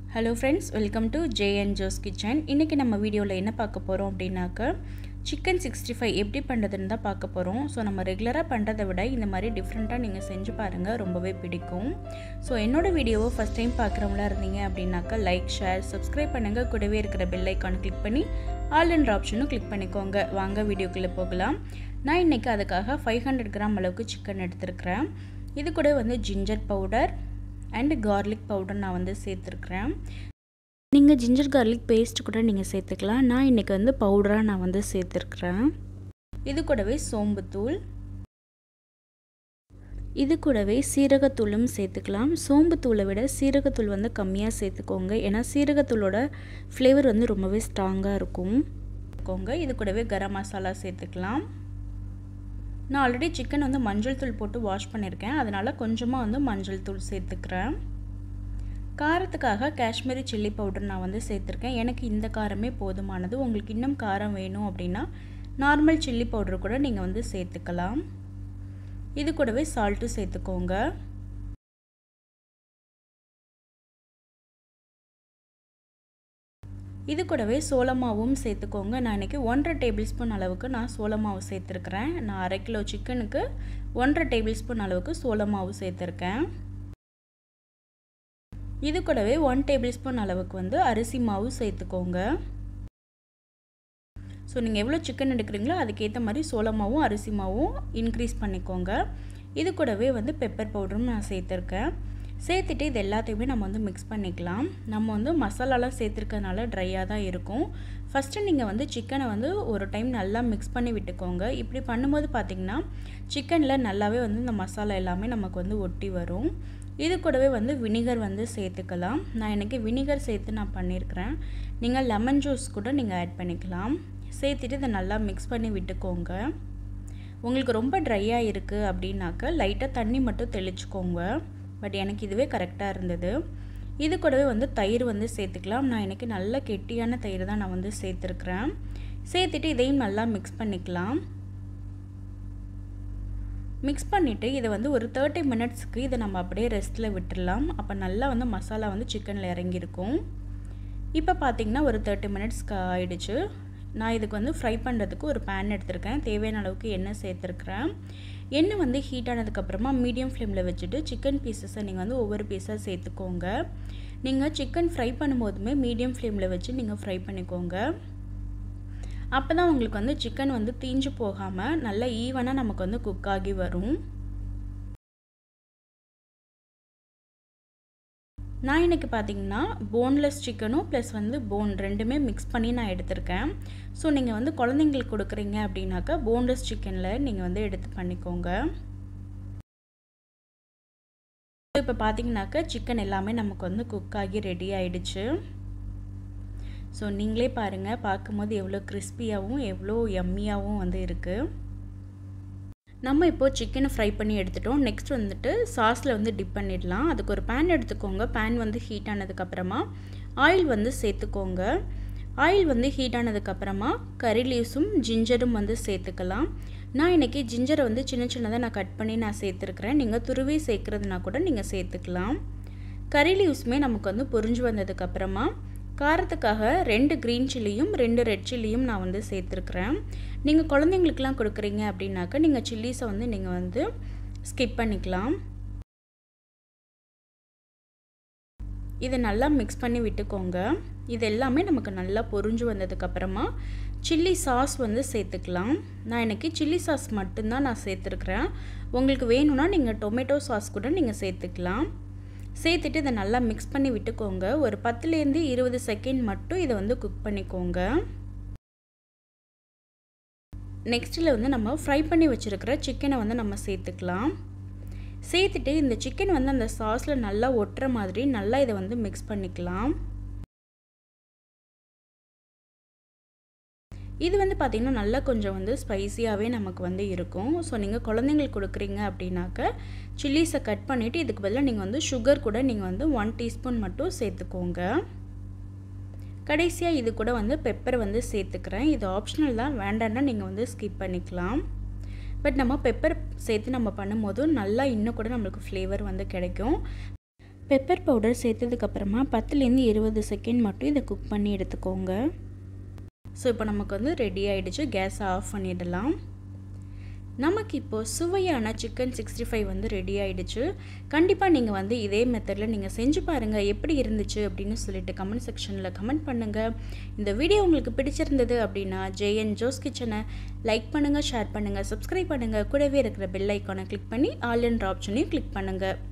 hello friends welcome to J N Jo's kitchen இன்றைக்கி நம்ம வீடியோவில் என்ன பார்க்க போகிறோம் அப்படின்னாக்க சிக்கன் சிக்ஸ்டி ஃபைவ் எப்படி பண்ணுறதுன்னு தான் பார்க்க போகிறோம் ஸோ நம்ம ரெகுலராக பண்ணுறதை விட இந்த மாதிரி டிஃப்ரெண்ட்டாக நீங்கள் செஞ்சு பாருங்கள் ரொம்பவே பிடிக்கும் ஸோ என்னோடய வீடியோவை ஃபஸ்ட் டைம் பார்க்குறவங்களா இருந்தீங்க அப்படின்னாக்கா லைக் ஷேர் சப்ஸ்கிரைப் பண்ணுங்கள் கூடவே இருக்கிற பெல் ஐக்கான் கிளிக் பண்ணி ஆல் என்ற ஆப்ஷனும் கிளிக் பண்ணிக்கோங்க வாங்க வீடியோக்குள்ளே போகலாம் நான் இன்றைக்கி அதுக்காக ஃபைவ் ஹண்ட்ரட் கிராம் அளவுக்கு சிக்கன் எடுத்துருக்கிறேன் இது கூட வந்து ginger powder and garlic powder நான் வந்து சேர்த்துருக்குறேன் நீங்கள் ஜிஞ்சர் கார்லிக் பேஸ்ட் கூட நீங்கள் சேர்த்துக்கலாம் நான் இன்றைக்கி வந்து பவுடராக நான் வந்து சேர்த்துருக்குறேன் இது கூடவே சோம்புத்தூள் இது கூடவே சீரகத்தூளும் சேர்த்துக்கலாம் சோம்புத்தூளை விட சீரகத்தூள் வந்து கம்மியாக சேர்த்துக்கோங்க ஏன்னா சீரகத்தூளோட ஃப்ளேவர் வந்து ரொம்பவே ஸ்ட்ராங்காக இருக்கும் இது கூடவே கரம் மசாலா சேர்த்துக்கலாம் நான் ஆல்ரெடி சிக்கன் வந்து மஞ்சள் தூள் போட்டு வாஷ் பண்ணியிருக்கேன் அதனால் கொஞ்சமாக வந்து மஞ்சள் தூள் சேர்த்துக்கிறேன் காரத்துக்காக காஷ்மீரி சில்லி பவுடர் நான் வந்து சேர்த்துருக்கேன் எனக்கு இந்த காரமே போதுமானது உங்களுக்கு இன்னும் காரம் வேணும் அப்படின்னா நார்மல் சில்லி பவுடர் கூட நீங்கள் வந்து சேர்த்துக்கலாம் இது கூடவே சால்ட்டும் சேர்த்துக்கோங்க இது கூடவே சோளமாவும் சேர்த்துக்கோங்க நான் இன்றைக்கி ஒன்றரை டேபிள் ஸ்பூன் அளவுக்கு நான் சோளமாவு சேர்த்துருக்குறேன் நான் அரை கிலோ சிக்கனுக்கு ஒன்றரை டேபிள் ஸ்பூன் அளவுக்கு சோளமாவு சேர்த்துருக்கேன் இது கூடவே ஒன் டேபிள் ஸ்பூன் அளவுக்கு வந்து அரிசி மாவு சேர்த்துக்கோங்க ஸோ நீங்கள் எவ்வளோ சிக்கன் எடுக்கிறீங்களோ அதுக்கேற்ற மாதிரி சோளமாவும் அரிசி மாவும் இன்க்ரீஸ் பண்ணிக்கோங்க இது கூடவே வந்து பெப்பர் பவுடரும் நான் சேர்த்துருக்கேன் சேர்த்துட்டு இது எல்லாத்தையுமே நம்ம வந்து மிக்ஸ் பண்ணிக்கலாம் நம்ம வந்து மசாலாலாம் சேர்த்துருக்கனால ட்ரையாக தான் இருக்கும் ஃபஸ்ட்டு நீங்கள் வந்து சிக்கனை வந்து ஒரு டைம் நல்லா மிக்ஸ் பண்ணி விட்டுக்கோங்க இப்படி பண்ணும்போது பார்த்திங்கன்னா சிக்கனில் நல்லாவே வந்து இந்த மசாலா எல்லாமே நமக்கு வந்து ஒட்டி வரும் இது கூடவே வந்து வினிகர் வந்து சேர்த்துக்கலாம் நான் எனக்கு வினிகர் சேர்த்து நான் பண்ணியிருக்கிறேன் நீங்கள் லெமன் ஜூஸ் கூட நீங்கள் ஆட் பண்ணிக்கலாம் சேர்த்துட்டு இதை நல்லா மிக்ஸ் பண்ணி விட்டுக்கோங்க உங்களுக்கு ரொம்ப ட்ரையாக இருக்குது அப்படின்னாக்க லைட்டாக தண்ணி மட்டும் தெளிச்சுக்கோங்க பட் எனக்கு இதுவே கரெக்டாக இருந்தது இது கூடவே வந்து தயிர் வந்து சேர்த்துக்கலாம் நான் எனக்கு நல்ல கெட்டியான தயிர் தான் நான் வந்து சேர்த்துருக்குறேன் சேர்த்துட்டு இதையும் நல்லா மிக்ஸ் பண்ணிக்கலாம் மிக்ஸ் பண்ணிவிட்டு இதை வந்து ஒரு தேர்ட்டி மினிட்ஸ்க்கு இதை நம்ம அப்படியே ரெஸ்ட்டில் விட்டுடலாம் அப்போ நல்லா வந்து மசாலா வந்து சிக்கனில் இறங்கியிருக்கும் இப்போ பார்த்திங்கன்னா ஒரு தேர்ட்டி மினிட்ஸ்க்கு ஆயிடுச்சு நான் இதுக்கு வந்து ஃப்ரை பண்ணுறதுக்கு ஒரு பேன் எடுத்திருக்கேன் தேவையான அளவுக்கு எண்ணெய் சேர்த்துருக்குறேன் எண்ணெய் வந்து ஹீட் ஆனதுக்கப்புறமா மீடியம் ஃப்ளேமில் வச்சுட்டு சிக்கன் பீசஸை நீங்கள் வந்து ஒவ்வொரு பீஸாக சேர்த்துக்கோங்க நீங்கள் சிக்கன் ஃப்ரை பண்ணும்போதுமே மீடியம் ஃப்ளேமில் வச்சு நீங்கள் ஃப்ரை பண்ணிக்கோங்க அப்போ தான் உங்களுக்கு வந்து சிக்கன் வந்து தீஞ்சு போகாமல் நல்லா ஈவனாக நமக்கு வந்து குக் ஆகி வரும் நான் இன்றைக்கி பார்த்தீங்கன்னா போன்லெஸ் சிக்கனும் ப்ளஸ் வந்து போன் ரெண்டுமே மிக்ஸ் பண்ணி நான் எடுத்திருக்கேன் ஸோ நீங்கள் வந்து குழந்தைங்களுக்கு கொடுக்குறீங்க அப்படின்னாக்கா போன்லெஸ் சிக்கனில் நீங்கள் வந்து எடுத்து பண்ணிக்கோங்க இப்போ பார்த்தீங்கன்னாக்கா சிக்கன் எல்லாமே நமக்கு வந்து குக் ஆகி ரெடி ஆகிடுச்சு ஸோ நீங்களே பாருங்கள் பார்க்கும்போது எவ்வளோ கிறிஸ்பியாகவும் எவ்வளோ எம்மியாகவும் வந்து இருக்குது நம்ம இப்போது சிக்கனை ஃப்ரை பண்ணி எடுத்துட்டோம் நெக்ஸ்ட் வந்துட்டு சாஸில் வந்து டிப் பண்ணிடலாம் அதுக்கு ஒரு பேன் எடுத்துக்கோங்க பேன் வந்து ஹீட் ஆனதுக்கப்புறமா ஆயில் வந்து சேர்த்துக்கோங்க ஆயில் வந்து ஹீட் ஆனதுக்கப்புறமா கறி லீவ்ஸும் ஜிஞ்சரும் வந்து சேர்த்துக்கலாம் நான் இன்றைக்கி ஜிஞ்சரை வந்து சின்ன சின்னதாக நான் கட் பண்ணி நான் சேர்த்துருக்குறேன் நீங்கள் துருவி சேர்க்குறதுனா கூட நீங்கள் சேர்த்துக்கலாம் கறி லீவ்ஸுமே நமக்கு வந்து பொரிஞ்சு வந்ததுக்கப்புறமா காரத்துக்காக ரெண்டு க்ரீன் சில்லியும் ரெண்டு ரெட் சில்லியும் நான் வந்து சேர்த்துருக்குறேன் நீங்கள் குழந்தைங்களுக்குலாம் கொடுக்குறீங்க அப்படின்னாக்கா நீங்கள் சில்லிஸை வந்து நீங்கள் வந்து ஸ்கிப் பண்ணிக்கலாம் இதை நல்லா மிக்ஸ் பண்ணி விட்டுக்கோங்க இது எல்லாமே நமக்கு நல்லா பொரிஞ்சு வந்ததுக்கப்புறமா சில்லி சாஸ் வந்து சேர்த்துக்கலாம் நான் இன்றைக்கி சில்லி சாஸ் மட்டும்தான் நான் சேர்த்துருக்குறேன் உங்களுக்கு வேணும்னா நீங்கள் டொமேட்டோ சாஸ் கூட நீங்கள் சேர்த்துக்கலாம் சேர்த்துட்டு இதை நல்லா மிக்ஸ் பண்ணி விட்டுக்கோங்க ஒரு பத்துலேருந்து இருபது செகண்ட் மட்டும் இதை வந்து குக் பண்ணிக்கோங்க நெக்ஸ்ட்டில் வந்து நம்ம ஃப்ரை பண்ணி வச்சுருக்கிற சிக்கனை வந்து நம்ம சேர்த்துக்கலாம் சேர்த்துட்டு இந்த சிக்கன் வந்து அந்த சாஸில் நல்லா ஒட்டுற மாதிரி நல்லா இதை வந்து மிக்ஸ் பண்ணிக்கலாம் இது வந்து பார்த்திங்கன்னா நல்லா கொஞ்சம் வந்து ஸ்பைஸியாகவே நமக்கு வந்து இருக்கும் ஸோ நீங்கள் குழந்தைங்களுக்கு கொடுக்குறீங்க அப்படின்னாக்க சில்லிஸை கட் பண்ணிவிட்டு இதுக்கு பதிலாக நீங்கள் வந்து சுகர் கூட நீங்கள் வந்து ஒன் டீஸ்பூன் மட்டும் சேர்த்துக்கோங்க கடைசியாக இது கூட வந்து பெப்பர் வந்து சேர்த்துக்கிறேன் இது ஆப்ஷனல் தான் வேண்டான்னா நீங்கள் வந்து ஸ்கிப் பண்ணிக்கலாம் பட் நம்ம பெப்பர் சேர்த்து நம்ம பண்ணும்போது நல்லா இன்னும் கூட நம்மளுக்கு ஃப்ளேவர் வந்து கிடைக்கும் பெப்பர் பவுடர் சேர்த்ததுக்கப்புறமா பத்துலேருந்து இருபது செகண்ட் மட்டும் இதை குக் பண்ணி எடுத்துக்கோங்க ஸோ இப்போ நமக்கு வந்து ரெடி ஆகிடுச்சு கேஸை ஆஃப் பண்ணிடலாம் நமக்கு இப்போது சுவையான சிக்கன் சிக்ஸ்டி ஃபைவ் வந்து ரெடி ஆகிடுச்சு கண்டிப்பாக நீங்கள் வந்து இதே மெத்தடில் நீங்கள் செஞ்சு பாருங்கள் எப்படி இருந்துச்சு அப்படின்னு சொல்லிட்டு கமெண்ட் செக்ஷனில் கமெண்ட் பண்ணுங்கள் இந்த வீடியோ உங்களுக்கு பிடிச்சிருந்தது அப்படின்னா ஜேஎன் ஜோஸ் கிச்சனை லைக் பண்ணுங்கள் ஷேர் பண்ணுங்கள் சப்ஸ்கிரைப் பண்ணுங்கள் கூடவே இருக்கிற பெல் ஐக்கானை கிளிக் பண்ணி ஆல் என்ற ஆப்ஷனையும் கிளிக் பண்ணுங்கள்